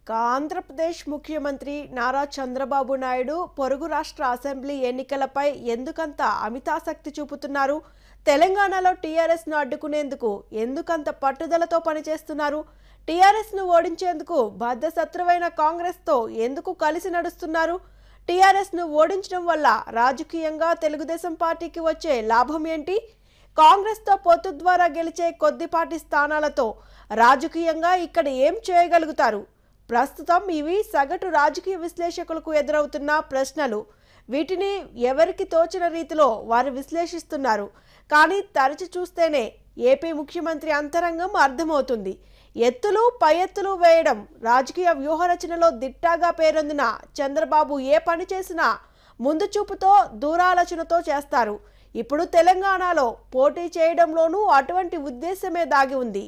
ఇక ఆంధ్రప్రదేశ్ ముఖ్యమంత్రి నారా చంద్రబాబు నాయుడు పొరుగు రాష్ట్ర అసెంబ్లీ ఎన్నికలపై ఎందుకంత అమితాసక్తి చూపుతున్నారు తెలంగాణలో టీఆర్ఎస్ను అడ్డుకునేందుకు ఎందుకంత పట్టుదలతో పనిచేస్తున్నారు టీఆర్ఎస్ను ఓడించేందుకు బద్ధశత్రువైన కాంగ్రెస్తో ఎందుకు కలిసి నడుస్తున్నారు టీఆర్ఎస్ను ఓడించడం వల్ల రాజకీయంగా తెలుగుదేశం పార్టీకి వచ్చే లాభం ఏంటి కాంగ్రెస్తో పొత్తు ద్వారా గెలిచే కొద్దిపాటి స్థానాలతో రాజకీయంగా ఇక్కడ ఏం చేయగలుగుతారు ప్రస్తుతం ఇవి సగటు రాజకీయ విశ్లేషకులకు ఎదురవుతున్న ప్రశ్నలు వీటిని ఎవరికి తోచిన రీతిలో వారు విశ్లేషిస్తున్నారు కానీ తరచి చూస్తేనే ఏపీ ముఖ్యమంత్రి అంతరంగం అర్థమవుతుంది ఎత్తులు పై ఎత్తులు వేయడం రాజకీయ వ్యూహరచనలో దిట్టాగా పేరొందిన చంద్రబాబు ఏ పని చేసినా ముందు చూపుతో దూరాలోచనతో చేస్తారు ఇప్పుడు తెలంగాణలో పోటీ చేయడంలోనూ అటువంటి ఉద్దేశమే దాగి ఉంది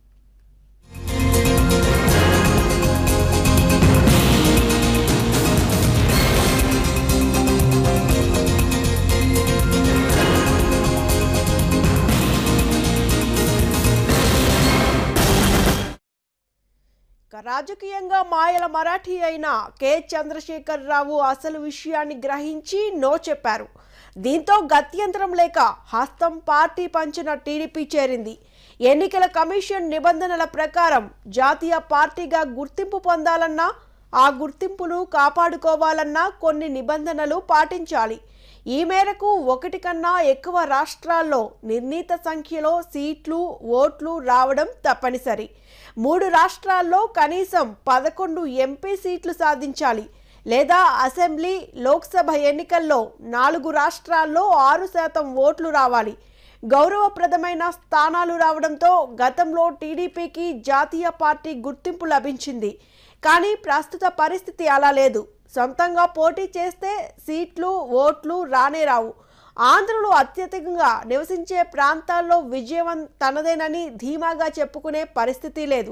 ఇక రాజకీయంగా మాయల మరాఠీ అయిన కె చంద్రశేఖర్ రావు అసలు విషయాన్ని గ్రహించి నో చెప్పారు దీంతో గత్యంతరం లేక హస్తం పార్టీ పంచిన టీడీపీ చేరింది ఎన్నికల కమిషన్ నిబంధనల ప్రకారం జాతీయ పార్టీగా గుర్తింపు పొందాలన్నా ఆ గుర్తింపును కాపాడుకోవాలన్నా కొన్ని నిబంధనలు పాటించాలి ఈ మేరకు ఒకటి కన్నా ఎక్కువ రాష్ట్రాల్లో నిర్ణీత సంఖ్యలో సీట్లు ఓట్లు రావడం తప్పనిసరి మూడు రాష్ట్రాల్లో కనీసం పదకొండు ఎంపీ సీట్లు సాధించాలి లేదా అసెంబ్లీ లోక్సభ ఎన్నికల్లో నాలుగు రాష్ట్రాల్లో ఆరు శాతం ఓట్లు రావాలి గౌరవప్రదమైన స్థానాలు రావడంతో గతంలో టీడీపీకి జాతీయ పార్టీ గుర్తింపు లభించింది కానీ ప్రస్తుత పరిస్థితి అలా లేదు సొంతంగా పోటీ చేస్తే సీట్లు ఓట్లు రానే రావు ఆంధ్రులు అత్యధికంగా నివసించే ప్రాంతాల్లో విజయం తనదేనని ధీమాగా చెప్పుకునే పరిస్థితి లేదు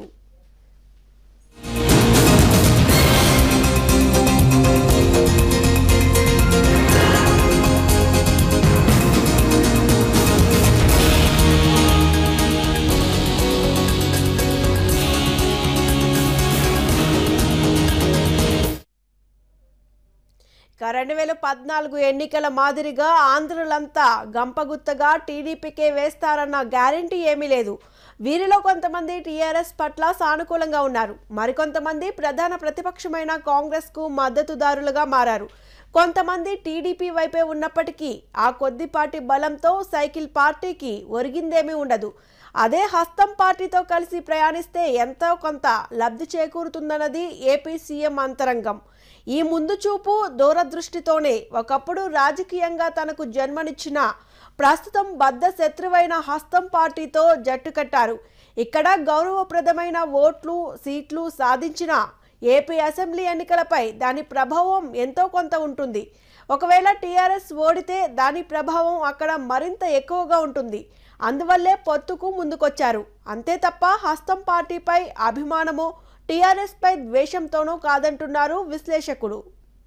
ఇక రెండు వేల పద్నాలుగు ఎన్నికల మాదిరిగా ఆంధ్రులంతా గంపగుత్తగా టీడీపీకే వేస్తారన్న గ్యారంటీ ఏమీ లేదు వీరిలో కొంతమంది టీఆర్ఎస్ పట్ల సానుకూలంగా ఉన్నారు మరికొంతమంది ప్రధాన ప్రతిపక్షమైన కాంగ్రెస్కు మద్దతుదారులుగా మారారు కొంతమంది టీడీపీ వైపే ఉన్నప్పటికీ ఆ కొద్దిపాటి బలంతో సైకిల్ పార్టీకి ఒరిగిందేమీ ఉండదు అదే హస్తం పార్టీతో కలిసి ప్రయాణిస్తే ఎంతో కొంత లబ్ధి చేకూరుతుందన్నది ఏపీ సీఎం అంతరంగం ఈ ముందు చూపు దూరదృష్టితోనే ఒకప్పుడు రాజకీయంగా తనకు జన్మనిచ్చిన ప్రస్తుతం బద్ద శత్రువైన హస్తం పార్టీతో జట్టు కట్టారు ఇక్కడ గౌరవప్రదమైన ఓట్లు సీట్లు సాధించిన ఏపీ అసెంబ్లీ ఎన్నికలపై దాని ప్రభావం ఎంతో కొంత ఉంటుంది ఒకవేళ టీఆర్ఎస్ ఓడితే దాని ప్రభావం అక్కడ మరింత ఎక్కువగా ఉంటుంది అందువల్లే పొత్తుకు ముందుకొచ్చారు అంతే తప్ప హస్తం పార్టీపై అభిమానమో టీఆర్ఎస్ పై ద్వేషంతోనూ కాదంటున్నారు విశ్లేషకులు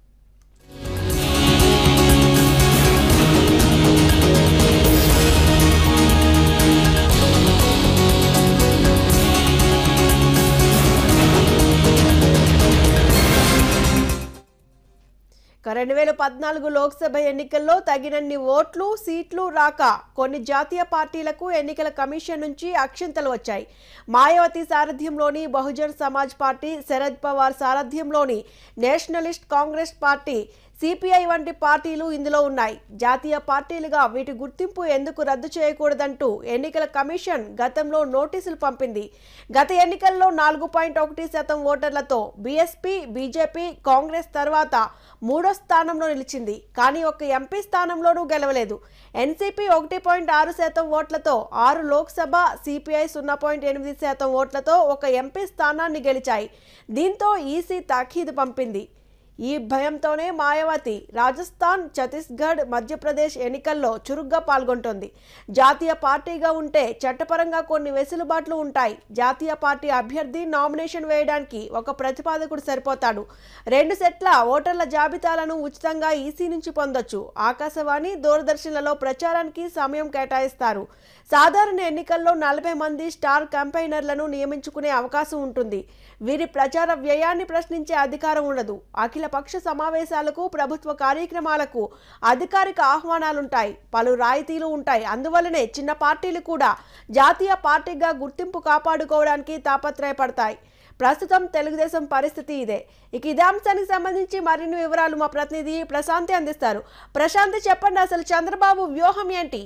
రెండు వేల పద్నాలుగు లోక్సభ ఎన్నికల్లో తగినన్ని ఓట్లు సీట్లు రాక కొన్ని జాతీయ పార్టీలకు ఎన్నికల కమిషన్ నుంచి అక్షింతలు వచ్చాయి మాయావతి సారథ్యంలోని బహుజన్ సమాజ్ పార్టీ శరద్ పవార్ సారథ్యంలోని నేషనలిస్ట్ కాంగ్రెస్ పార్టీ సిపిఐ వంటి పార్టీలు ఇందులో ఉన్నాయి జాతీయ పార్టీలుగా వీటి గుర్తింపు ఎందుకు రద్దు చేయకూడదంటూ ఎన్నికల కమిషన్ గతంలో నోటీసులు పంపింది గత ఎన్నికల్లో నాలుగు పాయింట్ ఒకటి శాతం ఓటర్లతో బీఎస్పీ బీజేపీ కాంగ్రెస్ తర్వాత మూడో స్థానంలో నిలిచింది కానీ ఒక ఎంపీ స్థానంలోనూ గెలవలేదు ఎన్సీపీ ఒకటి పాయింట్ ఆరు శాతం ఓట్లతో ఆరు లోక్సభ సిపిఐ సున్నా పాయింట్ ఎనిమిది శాతం ఓట్లతో ఒక ఎంపీ స్థానాన్ని గెలిచాయి దీంతో ఈసీ తాఖీదు పంపింది ఈ భయంతోనే మాయావతి రాజస్థాన్ ఛత్తీస్గఢ్ మధ్యప్రదేశ్ ఎన్నికల్లో చురుగ్గా పాల్గొంటోంది జాతీయ పార్టీగా ఉంటే చట్టపరంగా కొన్ని వెసులుబాట్లు ఉంటాయి జాతీయ పార్టీ అభ్యర్థి నామినేషన్ వేయడానికి ఒక ప్రతిపాదకుడు సరిపోతాడు రెండు సెట్ల ఓటర్ల జాబితాలను ఉచితంగా ఈసీ నుంచి పొందొచ్చు ఆకాశవాణి దూరదర్శన్లలో ప్రచారానికి సమయం కేటాయిస్తారు సాధారణ ఎన్నికల్లో నలభై మంది స్టార్ కంపైనర్లను నియమించుకునే అవకాశం ఉంటుంది వీరి ప్రచార వ్యయాన్ని ప్రశ్నించే అధికారం ఉండదు అఖిల పక్ష సమావేశాలకు ప్రభుత్వ కార్యక్రమాలకు అధికారిక ఆహ్వానాలుంటాయి పలు రాయితీలు ఉంటాయి అందువల్లనే చిన్న పార్టీలు కూడా జాతీయ పార్టీగా గుర్తింపు కాపాడుకోవడానికి తాపత్రయపడతాయి ప్రస్తుతం తెలుగుదేశం పరిస్థితి ఇదే ఇక ఇదే అంశానికి సంబంధించి మరిన్ని వివరాలు మా ప్రతినిధి ప్రశాంతి అందిస్తారు ప్రశాంతి చెప్పండి అసలు చంద్రబాబు వ్యూహం ఏంటి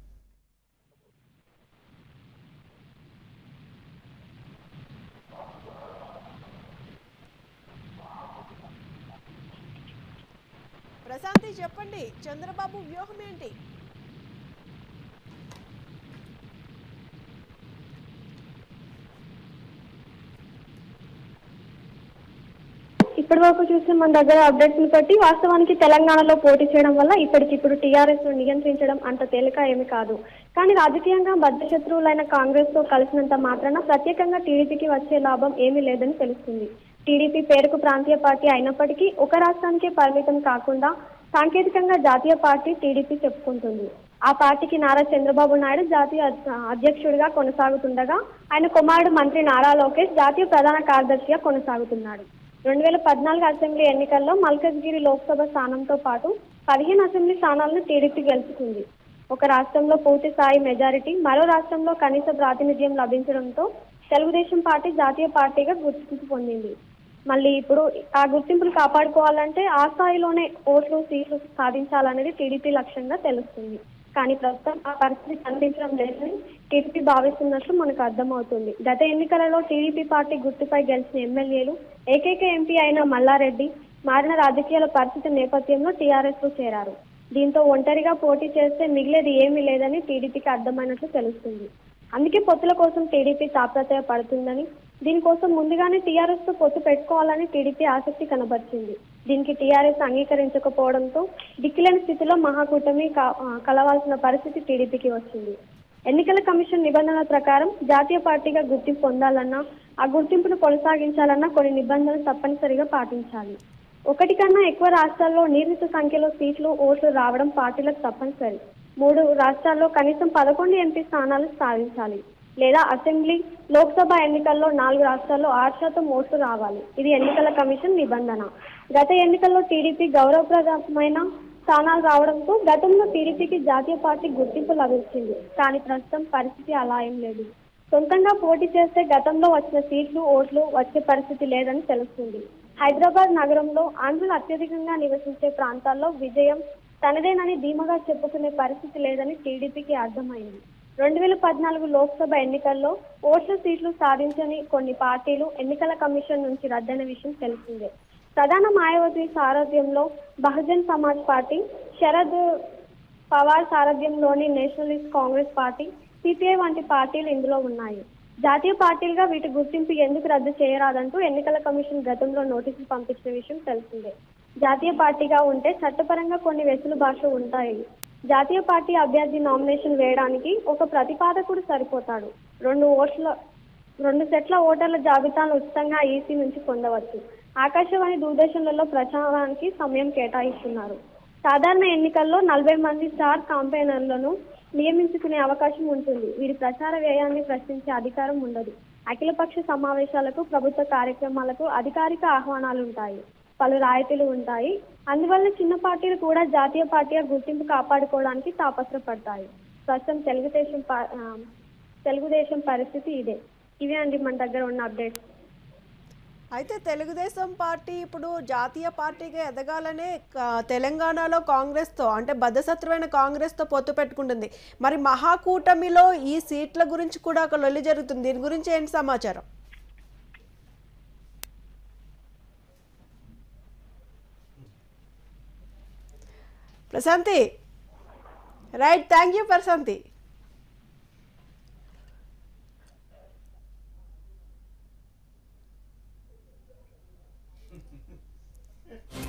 ప్రశాంతి చెప్పండి చంద్రబాబు వ్యూహం ఏంటి ఇప్పటి వరకు చూసిన మన దగ్గర అప్డేట్స్ బట్టి వాస్తవానికి తెలంగాణలో పోటీ చేయడం వల్ల ఇప్పటికిప్పుడు టీఆర్ఎస్ ను నియంత్రించడం అంత తేలిక ఏమి కాదు కానీ రాజకీయంగా బద్ధశత్రువులైన కాంగ్రెస్ తో కలిసినంత మాత్రాన ప్రత్యేకంగా టీడీపీకి వచ్చే లాభం ఏమీ లేదని తెలుస్తుంది టీడీపీ పేరుకు ప్రాంతీయ పార్టీ అయినప్పటికీ ఒక రాష్ట్రానికే పరిమితం కాకుండా సాంకేతికంగా జాతీయ పార్టీ టీడీపీ చెప్పుకుంటుంది ఆ పార్టీకి నారా చంద్రబాబు నాయుడు జాతీయ అధ్య- అధ్యక్షుడిగా కొనసాగుతుండగా ఆయన కుమారుడు మంత్రి నారా లోకేష్ జాతీయ ప్రధాన కార్యదర్శిగా కొనసాగుతున్నాడు రెండు వేల పద్నాలుగు అసెంబ్లీ ఎన్నికల్లో మల్కజ్గిరి లోక్సభ స్థానంతో పాటు పదిహేను అసెంబ్లీ స్థానాలను టీడీపీ గెలుచుకుంది ఒక రాష్ట్రంలో పూర్తి స్థాయి మెజారిటీ మరో రాష్ట్రంలో కనీస ప్రాతినిధ్యం లభించడంతో తెలుగుదేశం పార్టీ జాతీయ పార్టీగా గుర్తింపు పొందింది మళ్ళీ ఇప్పుడు ఆ గుర్తింపులు కాపాడుకోవాలంటే ఆ స్థాయిలోనే ఓట్లు సీట్లు సాధించాలనేది టీడీపీ లక్ష్యంగా తెలుస్తుంది కానీ ప్రస్తుతం ఆ పరిస్థితి కనిపించడం లేదని టీడీపీ భావిస్తున్నట్లు మనకు అర్థమవుతుంది గత ఎన్నికలలో టీడీపీ పార్టీ గుర్తుపై గెలిచిన ఎమ్మెల్యేలు ఏకైక ఎంపీ అయిన మల్లారెడ్డి మారిన రాజకీయాల పరిస్థితి నేపథ్యంలో టీఆర్ఎస్ లో చేరారు దీంతో ఒంటరిగా పోటీ చేస్తే మిగిలేది ఏమీ లేదని టీడీపీకి అర్థమైనట్లు తెలుస్తుంది అందుకే పొత్తుల కోసం టీడీపీ తాపత్రయ పడుతుందని దీనికోసం ముందుగానే టీఆర్ఎస్ తో పొత్తు పెట్టుకోవాలని టీడీపీ ఆసక్తి కనబరిచింది దీనికి టీఆర్ఎస్ అంగీకరించకపోవడంతో దిక్కులేని స్థితిలో మహాకూటమి కా- ఆ, కలవాల్సిన పరిస్థితి టీడీపీకి వచ్చింది ఎన్నికల కమిషన్ నిబంధనల ప్రకారం జాతీయ పార్టీగా గుర్తింపు పొందాలన్నా ఆ గుర్తింపును కొనసాగించాలన్నా కొన్ని నిబంధనలు తప్పనిసరిగా పాటించాలి ఒకటి కన్నా ఎక్కువ రాష్ట్రాల్లో నిర్ణీత సంఖ్యలో సీట్లు ఓట్లు రావడం పార్టీలకు తప్పనిసరి మూడు రాష్ట్రాల్లో కనీసం పదకొండు ఎంపీ స్థానాలు సాధించాలి లేదా అసెంబ్లీ లోక్సభ ఎన్నికల్లో నాలుగు రాష్ట్రాల్లో ఆరు శాతం ఓట్లు రావాలి ఇది ఎన్నికల కమిషన్ నిబంధన గత ఎన్నికల్లో టీడీపీ గౌరవప్రదమైన స్థానాలు రావడంతో గతంలో టీడీపీకి జాతీయ పార్టీ గుర్తింపు లభించింది కానీ ప్రస్తుతం పరిస్థితి అలా ఏం లేదు సొంతంగా పోటీ చేస్తే గతంలో వచ్చిన సీట్లు ఓట్లు వచ్చే పరిస్థితి లేదని తెలుస్తుంది హైదరాబాద్ నగరంలో ఆంధ్రులు అత్యధికంగా నివసించే ప్రాంతాల్లో విజయం తనదేనని ధీమాగా చెప్పుకునే పరిస్థితి లేదని టీడీపీకి అర్థమైంది రెండు వేల పద్నాలుగు లోక్సభ ఎన్నికల్లో ఓట్ల సీట్లు సాధించని కొన్ని పార్టీలు ఎన్నికల కమిషన్ నుంచి రద్దయిన విషయం తెలిసిందే ప్రధాన మాయావతి సారథ్యంలో బహుజన్ సమాజ్ పార్టీ శరద్ పవార్ సారథ్యంలోని నేషనలిస్ట్ కాంగ్రెస్ పార్టీ సిపిఐ వంటి పార్టీలు ఇందులో ఉన్నాయి జాతీయ పార్టీలుగా వీటి గుర్తింపు ఎందుకు రద్దు చేయరాదంటూ ఎన్నికల కమిషన్ గతంలో నోటీసులు పంపించిన విషయం తెలిసిందే జాతీయ పార్టీగా ఉంటే చట్టపరంగా కొన్ని వెసులుబాట్లు ఉంటాయి జాతీయ పార్టీ అభ్యర్థి నామినేషన్ వేయడానికి ఒక ప్రతిపాదకుడు సరిపోతాడు రెండు ఓట్ల రెండు సెట్ల ఓటర్ల జాబితాను ఉచితంగా ఈసీ నుంచి పొందవచ్చు ఆకాశవాణి దూరదర్శన్లలో ప్రచారానికి సమయం కేటాయిస్తున్నారు సాధారణ ఎన్నికల్లో నలభై మంది స్టార్ కాంపెయినర్లను నియమించుకునే అవకాశం ఉంటుంది వీరి ప్రచార వ్యయాన్ని ప్రశ్నించే అధికారం ఉండదు అఖిలపక్ష సమావేశాలకు ప్రభుత్వ కార్యక్రమాలకు అధికారిక ఆహ్వానాలు ఉంటాయి పలు రాయితీలు ఉంటాయి అందువల్ల చిన్న పార్టీలు కూడా జాతీయ పార్టీగా గుర్తింపు కాపాడుకోవడానికి తాపత్రపడతాయి ప్రస్తుతం తెలుగుదేశం పా- ఆ, తెలుగుదేశం పరిస్థితి ఇదే ఇవే అండి మన దగ్గర ఉన్న అప్డేట్స్ అయితే తెలుగుదేశం పార్టీ ఇప్పుడు జాతీయ పార్టీగా ఎదగాలనే క- తెలంగాణలో కాంగ్రెస్తో అంటే బద్ధశత్రువైన కాంగ్రెస్తో పొత్తు పెట్టుకుంటుంది మరి మహాకూటమిలో ఈ సీట్ల గురించి కూడా ఒక లొల్లి జరుగుతుంది దీని గురించి ఏంటి సమాచారం Prashanti right thank you Prashanti చేస్తాం